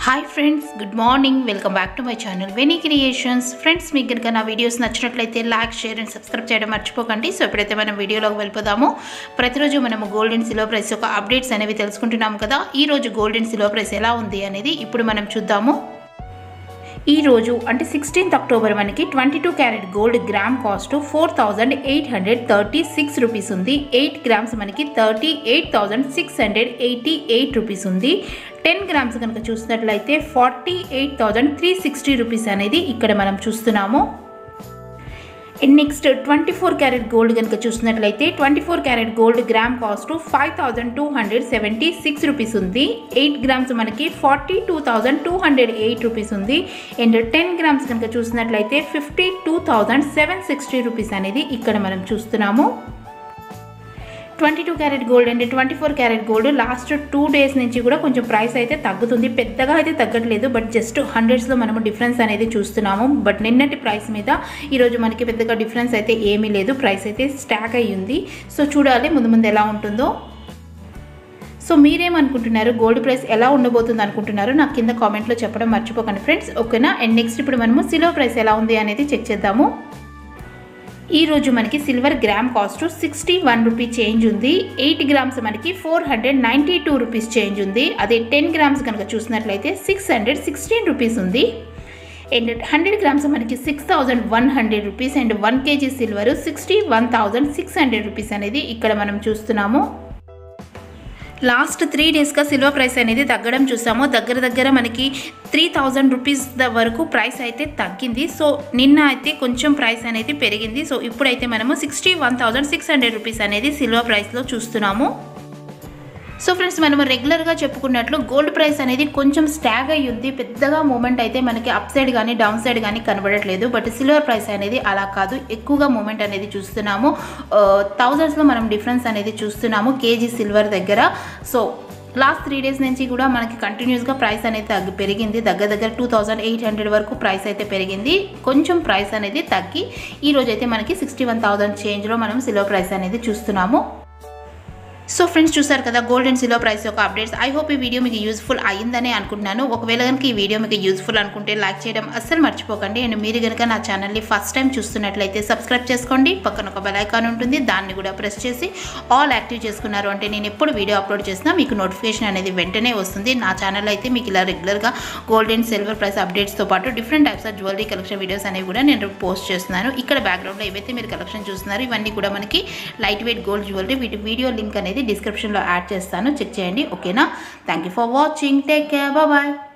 hi friends good morning welcome back to my channel Veni creations friends మీకు కనుక నా videos నచ్చినట్లయితే లైక్ షేర్ అండ్ సబ్స్క్రైబ్ చేయడం మర్చిపోకండి సో ఎప్పుడైతే మనం వీడియోలోకి వెళ్ళిపోదామో ప్రతిరోజు మనము గోల్డ్ అండ్ సిల్వర్ ప్రైస్ యొక్క అప్డేట్స్ అనేవి తెలుసుకుంటున్నాము కదా ఈ రోజు గోల్డ్ అండ్ సిల్వర్ ప్రైస్ ఎలా ఉంది అనేది ఇప్పుడు మనం చూద్దాము ఈ రోజు అంటే సిక్స్టీన్త్ అక్టోబర్ మనకి twenty two carat gold gram cost four thousand eight hundred thirty six rupees ఉంది ఎయిట్ గ్రామ్స్ మనకి thirty eight thousand six hundred eighty eight rupees ఉంది టెన్ గ్రామ్స్ కనుక చూసినట్లయితే forty eight thousand three sixty rupees అనేది ఇక్కడ మనం చూస్తున్నాము next twenty four carat gold కనుక చూసినట్లయితే twenty four carat gold gram cost five thousand two hundred seventy six rupees ఉంది ఎయిట్ గ్రామ్స్ మనకి forty two thousand two hundred eight rupees ఉంది and ten grams కనుక చూసినట్లయితే fifty two thousand seven sixty rupees అనేది ఇక్కడ మనం చూస్తున్నాము twenty two carat gold and twenty four carat gold last two days నుంచి కూడా కొంచెం ప్రైస్ అయితే తగ్గుతుంది పెద్దగా అయితే తగ్గట్లేదు బట్ జస్ట్ హండ్రెడ్స్లో మనము డిఫరెన్స్ అనేది చూస్తున్నాము బట్ నిన్నటి ప్రైస్ మీద ఈరోజు మనకి పెద్దగా డిఫరెన్స్ అయితే ఏమీ లేదు ప్రైస్ అయితే స్టాక్ అయ్యి ఉంది సో చూడాలి ముందు ముందు ఎలా ఉంటుందో సో మీరేమనుకుంటున్నారు గోల్డ్ ప్రైస్ ఎలా ఉండబోతుంది అనుకుంటున్నారు నాకు కింద కామెంట్లో చెప్పడం మర్చిపోకండి ఫ్రెండ్స్ ఓకేనా అండ్ నెక్స్ట్ ఇప్పుడు మనము సిల్వర్ ప్రైస్ ఎలా ఉంది అనేది చెక్ చేద్దాము ఈ రోజు మనకి silver gram cost sixty one rupee change ఉంది ఎయిట్ గ్రామ్స్ మనకి four hundred ninety two rupees change ఉంది అదే టెన్ గ్రామ్స్ కనుక చూసినట్లయితే సిక్స్ హండ్రెడ్ సిక్స్టీన్ రూపీస్ ఉంది అండ్ హండ్రెడ్ గ్రామ్స్ మనకి six thousand one hundred rupees and one KG silver sixty one thousand six hundred rupees అనేది ఇక్కడ మనం చూస్తున్నాము లాస్ట్ త్రీ డేస్గా సిల్వర్ ప్రైస్ అనేది తగ్గడం చూసాము దగ్గర దగ్గర మనకి త్రీ థౌజండ్ రూపీస్ వరకు ప్రైస్ అయితే తగ్గింది సో నిన్న అయితే కొంచెం ప్రైస్ అనేది పెరిగింది సో ఇప్పుడైతే మనము sixty one thousand six hundred rupees అనేది సిల్వర్ ప్రైస్లో చూస్తున్నాము సో ఫ్రెండ్స్ మనము రెగ్యులర్గా చెప్పుకున్నట్లు గోల్డ్ ప్రైస్ అనేది కొంచెం స్టాగ్ అయ్యి ఉంది పెద్దగా మూమెంట్ అయితే మనకి అప్ సైడ్ కానీ డౌన్ సైడ్ కానీ కనబడట్లేదు బట్ సిల్వర్ ప్రైస్ అనేది అలా కాదు ఎక్కువగా మూమెంట్ అనేది చూస్తున్నాము థౌజండ్స్లో మనం డిఫరెన్స్ అనేది చూస్తున్నాము కేజీ సిల్వర్ దగ్గర సో లాస్ట్ త్రీ డేస్ నుంచి కూడా మనకి కంటిన్యూస్గా ప్రైస్ అనేది తగ్గి పెరిగింది దగ్గర దగ్గర టూ థౌజండ్ ఎయిట్ హండ్రెడ్ వరకు ప్రైస్ అయితే పెరిగింది కొంచెం ప్రైస్ అనేది తగ్గి ఈ రోజు అయితే మనకి సిక్స్టీ వన్ థౌజండ్ చేంజ్లో మనం సిల్వర్ ప్రైస్ అనేది చూస్తున్నాము సో ఫ్రెండ్స్ చూసారు కదా గోల్డ్ అండ్ సిల్వర్ ప్రైస్ యొక్క అప్డేట్స్ ఐ హోప్ ఈ వీడియో మీకు యూస్ఫుల్ అయ్యిందని అనుకుంటున్నాను ఒకవేళ కనుక ఈ వీడియో మీకు యూస్ఫుల్ అనుకుంటే లైక్ చేయడం అస్సలు మర్చిపోకండి అండ్ మీరు కనుక నా ఛానల్ని ఫస్ట్ టైం చూస్తున్నట్లయితే సబ్స్క్రైబ్ చేసుకోండి పక్కన ఒక బెల్ ఐకాన్ ఉంటుంది దాన్ని కూడా ప్రెస్ చేసి ఆల్ యాక్టివ్ చేసుకున్నారు అంటే నేను ఎప్పుడు వీడియో అప్లోడ్ చేసినా మీకు నోటిఫికేషన్ అనేది వెంటనే వస్తుంది నా ఛానల్ అయితే మీకు ఇలా రెగ్యులర్గా గోల్డ్ అండ్ సిల్వర్ ప్రైస్ అప్డేట్స్తో పాటు different types of jewellery collection videos అనేవి కూడా నేను పోస్ట్ చేస్తున్నాను ఇక్కడ బ్యాక్గ్రౌండ్లో ఏవైతే మీరు కలెక్షన్ చూస్తున్నారు ఇవన్నీ కూడా మనకి లైట్ వెయిట్ గోల్డ్ జ్యువెలరీ వీటి వీడియో లింక్ అనేది డిస్క్రిప్షన్లో యాడ్ చేస్తాను చెక్ చేయండి ఓకేనా thank you for watching take care bye